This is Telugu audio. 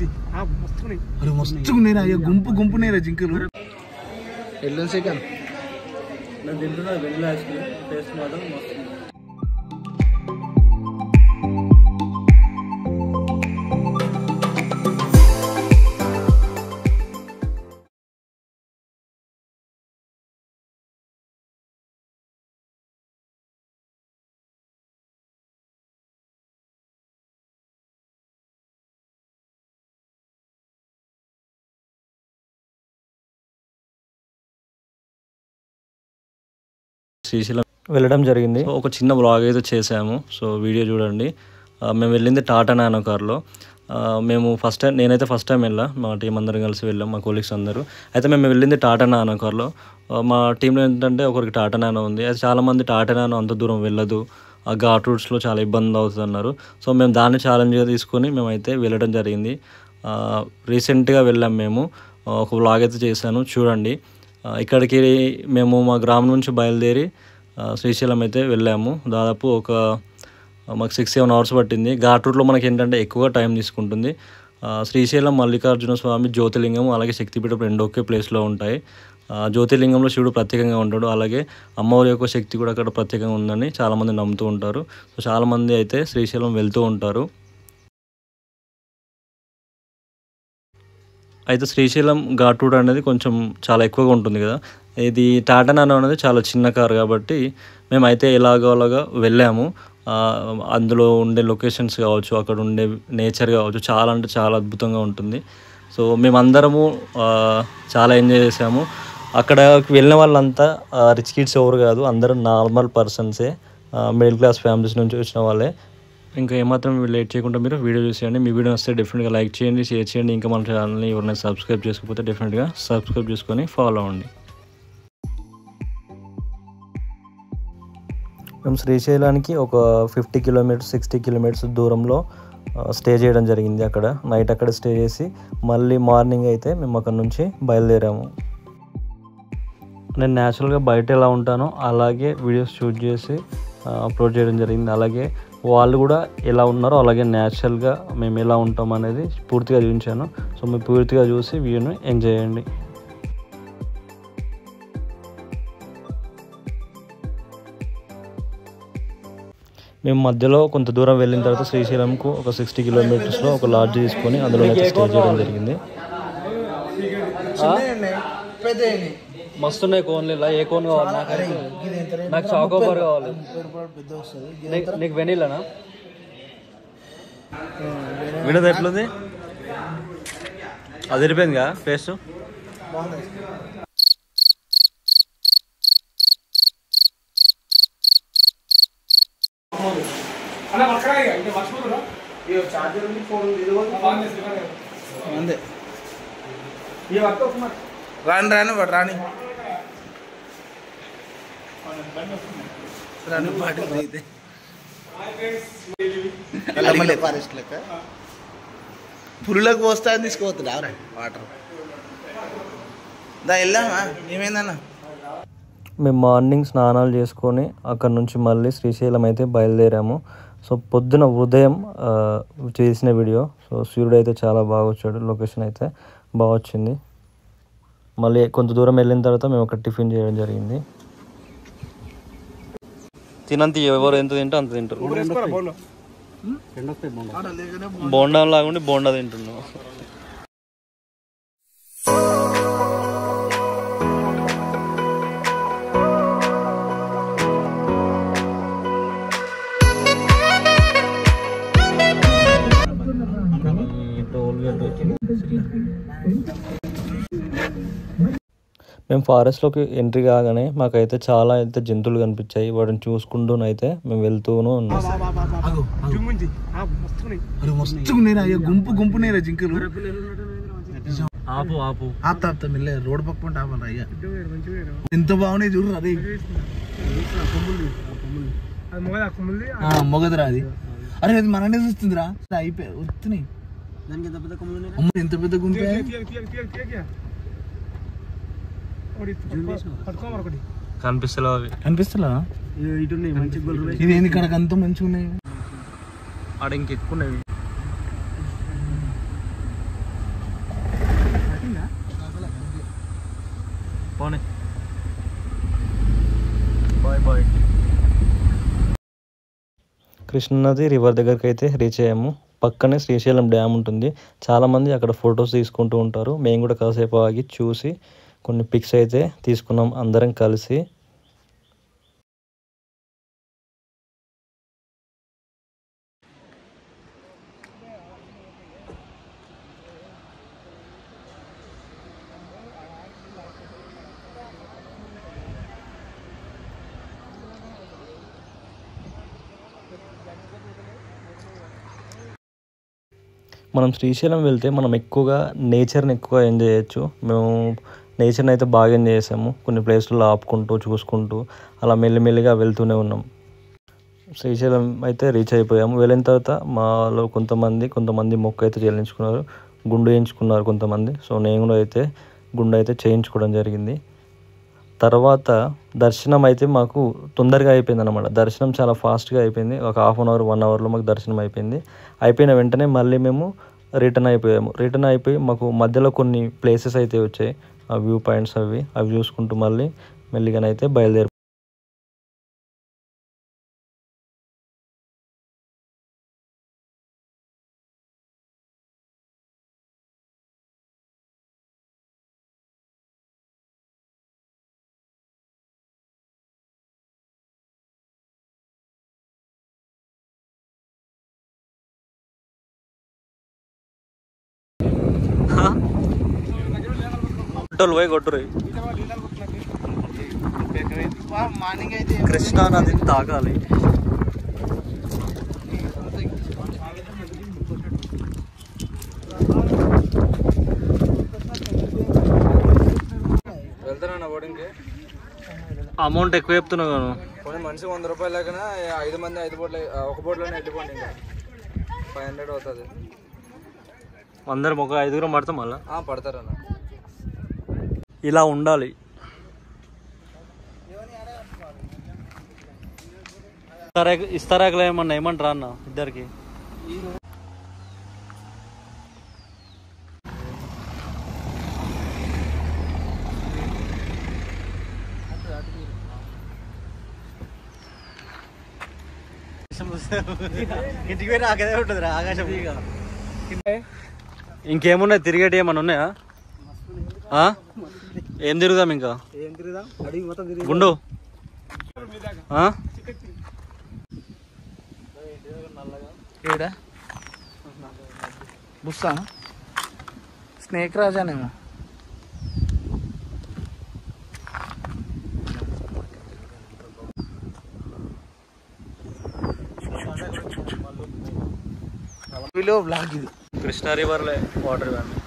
అరే మస్తు ఉన్నాయిరా అయ్యా గుంపు గుంపు ఉన్నాయిరా జింకలు ఎల్లు సెకండ్ నేను తింటున్నా వెనిలా ఐస్ క్రీమ్ టేస్ట్ మాత్రం మస్తు ఉంది. శ్రీశైలం వెళ్ళడం జరిగింది సో ఒక చిన్న బ్లాగ్ అయితే చేసాము సో వీడియో చూడండి ఆ, మేము వెళ్ళింది టాటా నానో కార్లో ఆ, మేము ఫస్ట్ టైం నేనైతే ఫస్ట్ టైం వెళ్ళా మా టీం అందరం కలిసి వెళ్ళాం మా కొలీగ్స్ అందరూ అయితే మేము వెళ్ళింది టాటా నానో కార్లో ఆ, మా టీంలో ఏంటంటే ఒకరికి టాటా నానో ఉంది అది చాలామంది టాటా నానో అంత దూరం వెళ్ళదు ఆ ఘాట్ రూట్స్లో చాలా ఇబ్బంది అవుతుంది అన్నారు సో మేము దాన్ని ఛాలెంజ్గా తీసుకొని మేమైతే వెళ్ళడం జరిగింది రీసెంట్గా వెళ్ళాం మేము ఆ, ఒక బ్లాగ్ అయితే చేశాను చూడండి ఆ, ఇక్కడికి మేము మా గ్రామం నుంచి బయలుదేరి ఆ, శ్రీశైలం అయితే వెళ్ళాము దాదాపు ఒక ఆ, మాకు సిక్స్ సెవెన్ అవర్స్ పట్టింది ఘాట్ రూట్లో మనకి ఏంటంటే ఎక్కువ టైం తీసుకుంటుంది ఆ, శ్రీశైలం మల్లికార్జున స్వామి జ్యోతిలింగం అలాగే శక్తిపీఠం రెండు ఒకే ప్లేస్లో ఉంటాయి ఆ, జ్యోతిర్లింగంలో శివుడు ప్రత్యేకంగా ఉంటాడు అలాగే అమ్మవారి యొక్క శక్తి కూడా అక్కడ ప్రత్యేకంగా ఉందని చాలామంది నమ్ముతూ ఉంటారు సో చాలామంది అయితే శ్రీశైలం వెళ్తూ ఉంటారు అయితే శ్రీశైలం ఘాట్ రూట్ అనేది కొంచెం చాలా ఎక్కువగా ఉంటుంది కదా ఇది టాటా నానో అనేది చాలా చిన్న కారు కాబట్టి మేమైతే ఎలాగో అలాగా వెళ్ళాము ఆ, అందులో ఉండే లొకేషన్స్ కావచ్చు అక్కడ ఉండే నేచర్ కావచ్చు చాలా అంటే చాలా అద్భుతంగా ఉంటుంది సో మేమందరము ఆ, చాలా ఎంజాయ్ చేసాము అక్కడ వెళ్ళిన వాళ్ళంతా రిచ్ కిడ్స్ ఎవరు కాదు అందరూ నార్మల్ పర్సన్సే మిడిల్ క్లాస్ ఫ్యామిలీస్ నుంచి వచ్చిన వాళ్ళే ఇంకా ఏమాత్రం లేట్ చేయకుండా మీరు వీడియో చూసేయండి మీ వీడియో వస్తే డెఫినెట్గా లైక్ చేయండి షేర్ చేయండి ఇంకా మన ఛానల్ని ఎవరైనా సబ్స్క్రైబ్ చేసుకోకపోతే డెఫినెట్గా సబ్స్క్రైబ్ చేసుకొని ఫాలో అవ్వండి మేము శ్రీశైలానికి ఒక ఫిఫ్టీ కిలోమీటర్స్ సిక్స్టీ కిలోమీటర్స్ దూరంలో ఆ, స్టే చేయడం జరిగింది అక్కడ నైట్ అక్కడ స్టే చేసి మళ్ళీ మార్నింగ్ అయితే మేము అక్కడ నుంచి బయలుదేరాము నేను న్యాచురల్గా బయట ఎలా ఉంటానో అలాగే వీడియోస్ షూట్ చేసి ఆ, అప్లోడ్ చేయడం జరిగింది అలాగే వాళ్ళు కూడా ఎలా ఉన్నారో అలాగే న్యాచురల్గా మేము ఎలా ఉంటాం అనేది పూర్తిగా చూపించాను సో మీరు పూర్తిగా చూసి వీడియోని ఎంజాయ్ చేయండి మేము మధ్యలో కొంత దూరం వెళ్ళిన తర్వాత శ్రీశైలంకు ఒక సిక్స్టీ కిలోమీటర్స్లో ఒక లాడ్జ్ తీసుకొని అందులో అయితే స్టే చేయడం జరిగింది మస్తు ఉన్నాయి కోన్లు ఇలా ఏ కోన్ కావాలి నాకైతే నాకు చాకోబార్ కావాలి నీకు- నీకు వెనీలానా వినది ఎట్లుంది అది ఇరిపోయిందిగా పేస్ట్ అంతే రాని రాని వాడు రాని రాని పాటి అయితే ఫారెస్ట్ లెక్క పురులకు పోస్తా అని తీసుకోవద్దు రావరా వాటర్ దా వెళ్ళామా ఏమైందన్నా మేము మార్నింగ్ స్నానాలు చేసుకొని అక్కడ నుంచి మళ్ళీ శ్రీశైలం అయితే బయలుదేరాము సో పొద్దున ఉదయం ఆ, చేసిన వీడియో సో సూర్యుడు అయితే చాలా బాగా వచ్చాడు లొకేషన్ అయితే బాగా వచ్చింది మళ్ళీ కొంత దూరం వెళ్ళిన తర్వాత మేము ఒక టిఫిన్ చేయడం జరిగింది తినంత ఎవరు ఎంత తింటే అంత తింటారు బోండా లాగుండి బోండా తింటున్నావు మేము ఫారెస్ట్లోకి ఎంట్రీ కాగానే మాకైతే చాలా అయితే జంతువులు కనిపించాయి వాటిని చూసుకుంటూనైతే మేము వెళ్తూనే ఉన్నాం అరే మస్తు ఉన్నాయిరా అయ్యా గుంపు గుంపు ఉన్నాయిరా జింకలు ఆపు ఆపు ఆపుతా ఆపుతా మెల్లె రోడ్ పక్క పంట ఆపాలి అయ్యా ఎంత బాగున్నాయి చూడు అదే మొగదురా అది అరే అది మననే చూస్తుందిరా అయిపోయి వస్తున్నాయి అమ్మ ఎంత పెద్ద గుంపే కనిపిస్తలేవు అవి కనిపిస్తలా ఇది ఏంది ఇక్కడ అంత మంచిగా ఉన్నాయి ఆడ ఇంకెక్కువ ఉన్నాయి కృష్ణానది రివర్ దగ్గరికి అయితే రీచ్ అయ్యాము పక్కనే శ్రీశైలం డ్యామ్ ఉంటుంది చాలామంది అక్కడ ఫొటోస్ తీసుకుంటూ ఉంటారు మేము కూడా కాసేపు ఆగి చూసి కొన్ని పిక్స్ అయితే తీసుకున్నాం అందరం కలిసి మనం శ్రీశైలం వెళ్తే మనం ఎక్కువగా నేచర్ని ఎక్కువ ఎంజాయ్ చేయొచ్చు మేము నేచర్ని అయితే బాగా ఎంజాయ్ చేసాము కొన్ని ప్లేస్లలో ఆపుకుంటూ చూసుకుంటూ అలా మెల్లిమెల్లిగా వెళ్తూనే ఉన్నాం శ్రీశైలం అయితే రీచ్ అయిపోయాము వెళ్ళిన తర్వాత మాలో కొంతమంది కొంతమంది మొక్క అయితే చెల్లించుకున్నారు గుండు వేయించుకున్నారు కొంతమంది సో నేను కూడా అయితే గుండు అయితే చేయించుకోవడం జరిగింది తర్వాత దర్శనం అయితే మాకు తొందరగా అయిపోయింది అనమాట దర్శనం చాలా ఫాస్ట్గా అయిపోయింది ఒక హాఫ్ అన్ అవర్ వన్ అవర్లో మాకు దర్శనం అయిపోయింది అయిపోయిన వెంటనే మళ్ళీ మేము రిటర్న్ అయిపోయాము రిటర్న్ అయిపోయి మాకు మధ్యలో కొన్ని ప్లేసెస్ అయితే వచ్చాయి ఆ వ్యూ పాయింట్స్ అవి అవి చూసుకుంటూ మళ్ళీ మెల్లిగానైతే బయలుదేరి కొట్టలు పోయి కొట్టురు మార్నింగ్ అయితే కృష్ణా నదిని తాగాలి వెళ్తానన్న బోర్డింగ్కి అమౌంట్ ఎక్కువ చెప్తున్నావు కాను కొన్ని మనిషి వంద రూపాయలు లేకన ఐదు మంది ఐదు బోట్లు ఒక బోట్లోనే వెళ్ళిపోండి ఇంకా ఫైవ్ హండ్రెడ్ అవుతుంది అందరం ఒక ఐదుగురం పడతాం మళ్ళా ఆ, పడతారన్న ఇలా ఉండాలి ఇస్తారా- ఇస్తారాకులు ఏమన్నా ఏమంటారా అన్న ఇద్దరికి ఇంటికి పోయి నాకదే ఉంటుంది ఆకాశం ఇంకేమున్నాయి తిరిగేటి ఏమన్నా ఉన్నాయా ఆ? ఏం తిరుగుదాం ఇంకా ఏం తిరుగుదాం అడిగి మొత్తం తిరిగి గుండు ఆ? ఏడా బుస్సా స్నేక్ రాజానేమో విలో బ్లాక్ ఇది కృష్ణా రివర్లే వాటర్ ఇవన్నీ